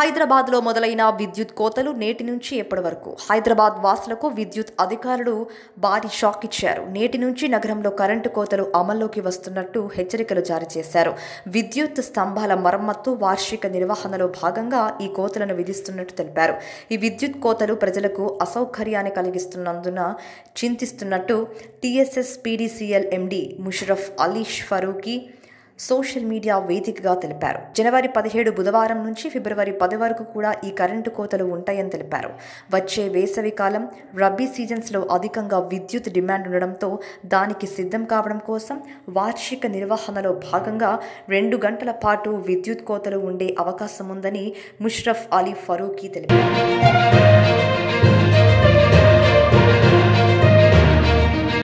హైదరాబాద్లో మొదలైన విద్యుత్ కోతలు నేటి నుంచి ఎప్పటి వరకు హైదరాబాద్ వాసులకు విద్యుత్ అధికారులు భారీ షాక్ ఇచ్చారు నేటి నుంచి నగరంలో కరెంటు కోతలు అమల్లోకి వస్తున్నట్టు హెచ్చరికలు జారీ చేశారు విద్యుత్ స్తంభాల మరమ్మత్తు వార్షిక నిర్వహణలో భాగంగా ఈ కోతలను విధిస్తున్నట్టు తెలిపారు ఈ విద్యుత్ కోతలు ప్రజలకు అసౌకర్యాన్ని కలిగిస్తున్నందున చింతిస్తున్నట్టు TSS PDCL MD Musharraf Alish Farooqui social media వేదికగా తెలిపారు జనవరి పదిహేడు బుధవారం నుంచి ఫిబ్రవరి పది వరకు కూడా ఈ కరెంటు కోతలు ఉంటాయని తెలిపారు వచ్చే వేసవి కాలం రబీ సీజన్స్లో అధికంగా విద్యుత్ డిమాండ్ ఉండడంతో దానికి సిద్ధం కావడం కోసం వార్షిక నిర్వహణలో భాగంగా రెండు గంటల పాటు విద్యుత్ కోతలు ఉండే అవకాశం ఉందని ముష్రఫ్ అలీ ఫరూకీ తెలిపారు